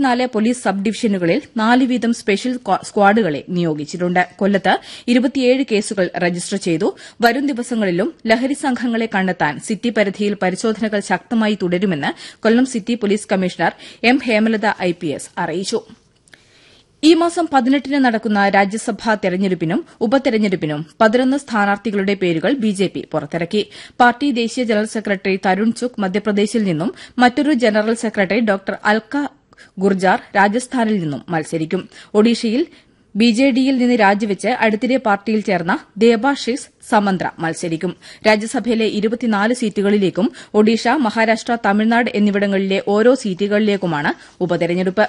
ഇരുപത്തിനാല് police sub ഡിവിഷനുകളിൽ നാല് വീതം സ്പെഷ്യൽ സ്ക്വാഡുകളെ നിയോഗിച്ചിട്ടുണ്ട് കൊല്ലത്ത് ഇരുപത്തിയേഴ് കേസുകൾ രജിസ്റ്റർ ചെയ്തു വരും ദിവസങ്ങളിലും ലഹരി സംഘങ്ങളെ കണ്ടെത്താൻ സിറ്റി പരിധിയിൽ പരിശോധനകൾ ശക്തമായി തുടരുമെന്ന് Kollam city police commissioner M Hemalatha IPS അറിയിച്ചു ഈ മാസം പതിനെട്ടിന് നടക്കുന്ന രാജ്യസഭാ തെരഞ്ഞെടുപ്പിനും ഉപതെരഞ്ഞെടുപ്പിനും പതിനൊന്ന് സ്ഥാനാർത്ഥികളുടെ പേരുകൾ ബിജെപി പുറത്തിറക്കി പാർട്ടി ദേശീയ ജനറൽ സെക്രട്ടറി തരുൺ ചുക് മധ്യപ്രദേശിൽ നിന്നും മറ്റൊരു general secretary doctor Alka Gurjar രാജസ്ഥാനിൽ നിന്നും മത്സരിക്കും ഒഡീഷയിൽ ബിജെഡിയിൽ നിന്ന് രാജിവെച്ച് അടുത്തിടെ പാർട്ടിയിൽ ചേർന്ന ദേബാഷിസ് സമന്ത്ര മത്സരിക്കും രാജ്യസഭയിലെ ഇരുപത്തിനാല് സീറ്റുകളിലേക്കും ഒഡീഷ മഹാരാഷ്ട്ര തമിഴ്നാട് എന്നിവിടങ്ങളിലെ ഓരോ സീറ്റുകളിലേക്കുമാണ് ഉപതെരഞ്ഞെടുപ്പ്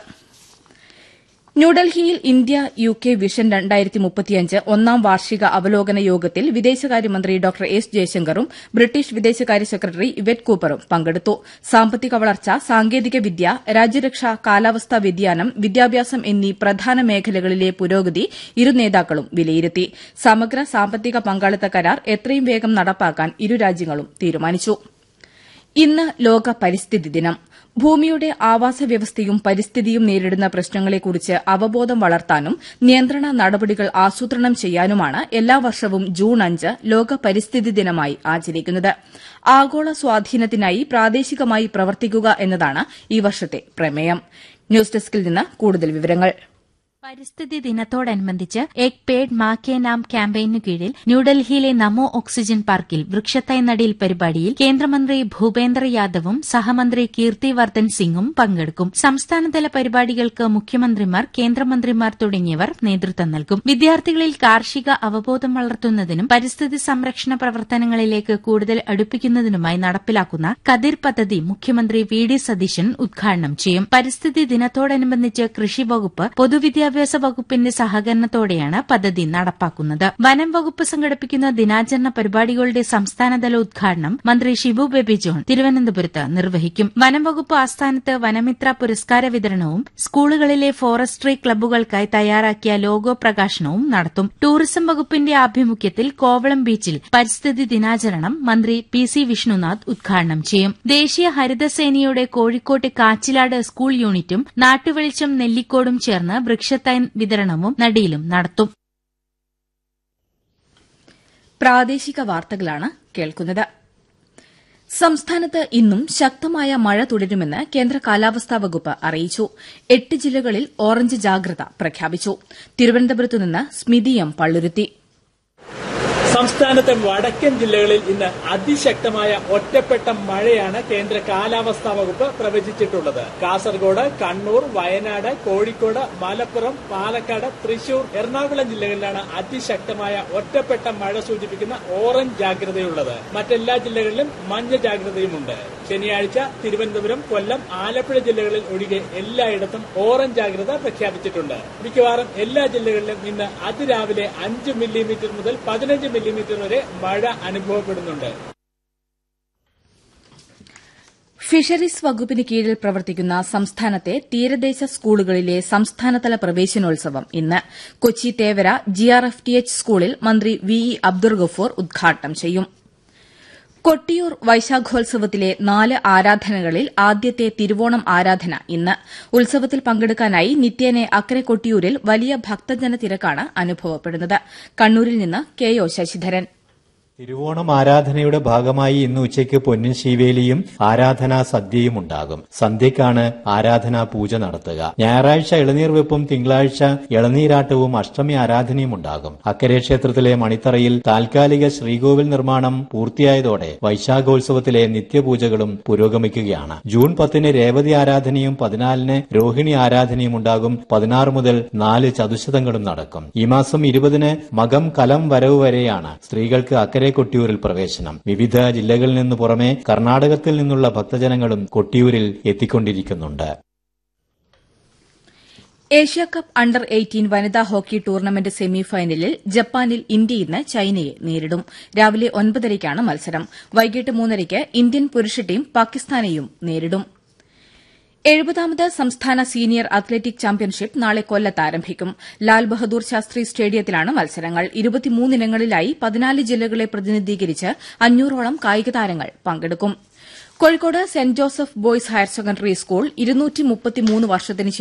ന്യൂഡൽഹിയിൽ ഇന്ത്യ യു കെ വിഷൻ ഒന്നാം വാർഷിക അവലോകന യോഗത്തിൽ വിദേശകാര്യമന്ത്രി ഡോക്ടർ എസ് ജയശങ്കറും ബ്രിട്ടീഷ് വിദേശകാര്യ സെക്രട്ടറി ഇവറ്റ് കൂപ്പറും പങ്കെടുത്തു സാമ്പത്തിക വളർച്ച സാങ്കേതികവിദ്യ രാജ്യരക്ഷ കാലാവസ്ഥാ വ്യതിയാനം വിദ്യാഭ്യാസം എന്നീ പ്രധാന മേഖലകളിലെ പുരോഗതി ഇരു നേതാക്കളും വിലയിരുത്തി സമഗ്ര സാമ്പത്തിക പങ്കാളിത്ത കരാർ എത്രയും വേഗം നടപ്പാക്കാൻ ഇരു രാജ്യങ്ങളും തീരുമാനിച്ചു ഇന്ന് ലോക പരിസ്ഥിതി ദിനം ഭൂമിയുടെ ആവാസ വ്യവസ്ഥയും പരിസ്ഥിതിയും നേരിടുന്ന പ്രശ്നങ്ങളെക്കുറിച്ച് അവബോധം വളർത്താനും നിയന്ത്രണ നടപടികൾ ആസൂത്രണം ചെയ്യാനുമാണ് എല്ലാ വർഷവും ജൂൺ അഞ്ച് ലോക പരിസ്ഥിതി ദിനമായി ആചരിക്കുന്നത് ആഗോള സ്വാധീനത്തിനായി പ്രാദേശികമായി പ്രവർത്തിക്കുക എന്നതാണ് ഈ വർഷത്തെ പ്രമേയം ന്യൂസ് ഡെസ്കിൽ നിന്ന് കൂടുതൽ വിവരങ്ങൾ പരിസ്ഥിതി ദിനത്തോടനുബന്ധിച്ച് എക് പേഡ് മാ കെ നാം ക്യാമ്പയിനു കീഴിൽ ന്യൂഡൽഹിയിലെ നമോ ഓക്സിജൻ പാർക്കിൽ വൃക്ഷത്തൈ നടീൽ പരിപാടിയിൽ കേന്ദ്രമന്ത്രി ഭൂപേന്ദ്ര യാദവും സഹമന്ത്രി കീർത്തി വർദ്ധൻ സിംഗും പങ്കെടുക്കും സംസ്ഥാനതല പരിപാടികൾക്ക് മുഖ്യമന്ത്രിമാർ കേന്ദ്രമന്ത്രിമാർ തുടങ്ങിയവർ നേതൃത്വം നൽകും വിദ്യാർത്ഥികളിൽ കാർഷിക അവബോധം വളർത്തുന്നതിനും പരിസ്ഥിതി സംരക്ഷണ പ്രവർത്തനങ്ങളിലേക്ക് കൂടുതൽ അടുപ്പിക്കുന്നതിനുമായി നടപ്പിലാക്കുന്ന കതിർ പദ്ധതി മുഖ്യമന്ത്രി വി ഡി സതീശൻ ഉദ്ഘാടനം ചെയ്യും പരിസ്ഥിതി ദിനത്തോടനുബന്ധിച്ച് കൃഷി വകുപ്പ് പൊതുവിദ്യാഭ്യാസ വിദ്യാഭ്യാസ വകുപ്പിന്റെ സഹകരണത്തോടെയാണ് പദ്ധതി നടപ്പാക്കുന്നത് വനം വകുപ്പ് സംഘടിപ്പിക്കുന്ന ദിനാചരണ പരിപാടികളുടെ സംസ്ഥാനതല ഉദ്ഘാടനം മന്ത്രി ഷിബു ബേബി ജോൺ തിരുവനന്തപുരത്ത് നിർവഹിക്കും വനം വകുപ്പ് ആസ്ഥാനത്ത് വനമിത്ര പുരസ്കാര വിതരണവും സ്കൂളുകളിലെ ഫോറസ്ട്രി ക്ലബ്ബുകൾക്കായി തയ്യാറാക്കിയ ലോഗോ പ്രകാശനവും നടത്തും ടൂറിസം വകുപ്പിന്റെ ആഭിമുഖ്യത്തിൽ കോവളം ബീച്ചിൽ പരിസ്ഥിതി ദിനാചരണം മന്ത്രി പി സി വിഷ്ണുനാഥ് ഉദ്ഘാടനം ചെയ്യും ദേശീയ ഹരിതസേനയുടെ കോഴിക്കോട്ട് കാച്ചിലാട് സ്കൂൾ യൂണിറ്റും നാട്ടുവെളിച്ചം നെല്ലിക്കോടും ചേർന്ന് വൃക്ഷ തൈ വിതരണവും നടിയിലും നടത്തും പ്രാദേശിക വാർത്തകളാണ് കേൾക്കുന്നത് സംസ്ഥാനത്ത് ഇന്നും ശക്തമായ മഴ തുടരുമെന്ന് കേന്ദ്ര കാലാവസ്ഥാ വകുപ്പ് അറിയിച്ചു എട്ട് ജില്ലകളിൽ ഓറഞ്ച് ജാഗ്രത പ്രഖ്യാപിച്ചു തിരുവനന്തപുരത്ത് നിന്ന് സ്മിതി എം പള്ളുരുത്തി സംസ്ഥാനത്തെ വടക്കൻ ജില്ലകളിൽ ഇന്ന് അതിശക്തമായ ഒറ്റപ്പെട്ട മഴയാണ് കേന്ദ്ര കാലാവസ്ഥാ വകുപ്പ് പ്രവചിച്ചിട്ടുള്ളത് കാസർഗോഡ് കണ്ണൂർ വയനാട് കോഴിക്കോട് മലപ്പുറം പാലക്കാട് തൃശൂർ എറണാകുളം ജില്ലകളിലാണ് അതിശക്തമായ ഒറ്റപ്പെട്ട മഴ സൂചിപ്പിക്കുന്ന ഓറഞ്ച് ജാഗ്രതയുള്ളത് മറ്റെല്ലാ ജില്ലകളിലും മഞ്ഞ ജാഗ്രതയുമുണ്ട് ശനിയാഴ്ച തിരുവനന്തപുരം കൊല്ലം ആലപ്പുഴ ജില്ലകളിൽ ഒഴികെ എല്ലായിടത്തും ഓറഞ്ച് ജാഗ്രത പ്രഖ്യാപിച്ചിട്ടുണ്ട് മിക്കവാറും എല്ലാ ജില്ലകളിലും ഇന്ന് അതിരാവിലെ അഞ്ച് മില്ലിമീറ്റർ മുതൽ പതിനഞ്ച് മില്ലിമീറ്റർ വരെ മഴ അനുഭവപ്പെടുന്നുണ്ട് ഫിഷറീസ് വകുപ്പിന് കീഴിൽ പ്രവർത്തിക്കുന്ന സംസ്ഥാനത്തെ തീരദേശ സ്കൂളുകളിലെ സംസ്ഥാനതല പ്രവേശനോത്സവം ഇന്ന് കൊച്ചി തേവര ജിആർഎഫ്ടിഎച്ച് സ്കൂളിൽ മന്ത്രി വി ഇ അബ്ദുൾ ഗഫൂർ ഉദ്ഘാടനം ചെയ്യും കൊട്ടിയൂർ വൈശാഖോത്സവത്തിലെ നാല് ആരാധനകളിൽ ആദ്യത്തെ തിരുവോണം ആരാധന ഇന്ന് ഉത്സവത്തിൽ പങ്കെടുക്കാനായി നിത്യേനെ അക്കരെ കൊട്ടിയൂരിൽ വലിയ ഭക്തജന തിരക്കാണ് അനുഭവപ്പെടുന്നത് കണ്ണൂരിൽ നിന്ന് കെ ഒ ശശിധരൻ തിരുവോണം ആരാധനയുടെ ഭാഗമായി ഇന്ന് ഉച്ചയ്ക്ക് പൊന്നിൻ ശീവേലിയും ആരാധനാ സദ്യയും ഉണ്ടാകും സന്ധ്യയ്ക്കാണ് ആരാധനാ പൂജ നടത്തുക ഞായറാഴ്ച ഇളനീർ വെപ്പും തിങ്കളാഴ്ച ഇളനീരാട്ടവും അഷ്ടമി ആരാധനയും ഉണ്ടാകും അക്കരെ ക്ഷേത്രത്തിലെ മണിത്തറയിൽ താൽക്കാലിക ശ്രീകോവിൽ നിർമ്മാണം പൂർത്തിയായതോടെ വൈശാഖോത്സവത്തിലെ നിത്യപൂജകളും പുരോഗമിക്കുകയാണ് ജൂൺ പത്തിന് രേവതി ആരാധനയും പതിനാലിന് രോഹിണി ആരാധനയും ഉണ്ടാകും പതിനാറ് മുതൽ നാല് ചതുശതങ്ങളും നടക്കും ഈ മാസം ഇരുപതിന് മകം കലം വരവ് വരെയാണ് സ്ത്രീകൾക്ക് അക്കരെ കൊട്ടിയൂരിൽ പ്രവേശനം വിവിധ ജില്ലകളിൽ നിന്ന് പുറമെ കർണാടകത്തിൽ നിന്നുള്ള ഭക്തജനങ്ങളും കൊട്ടിയൂരിൽ എത്തിക്കൊണ്ടിരിക്കുന്നുണ്ട് ഏഷ്യാകപ്പ് അണ്ടർ എയ്റ്റീൻ വനിതാ ഹോക്കി ടൂർണമെന്റ് സെമിഫൈനലിൽ ജപ്പാനിൽ ഇന്ത്യ ഇന്ന് ചൈനയെ നേരിടും രാവിലെ ഒൻപതരയ്ക്കാണ് മത്സരം വൈകിട്ട് മൂന്നരയ്ക്ക് ഇന്ത്യൻ പുരുഷ ടീം പാകിസ്ഥാനെയും നേരിടും എഴുപതാമത് സംസ്ഥാന സീനിയർ അത്ലറ്റിക് ചാമ്പ്യൻഷിപ്പ് നാളെ കൊല്ലത്ത് ആരംഭിക്കും ലാൽ ബഹദൂർ ശാസ്ത്രി സ്റ്റേഡിയത്തിലാണ് മത്സരങ്ങൾ ഇരുപത്തിമൂന്നിനങ്ങളിലായി പതിനാല് ജില്ലകളെ പ്രതിനിധീകരിച്ച് അഞ്ഞൂറോളം കായിക താരങ്ങൾ പങ്കെടുക്കും Kozhikode saint Joseph boys higher secondary school വർഷത്തിന്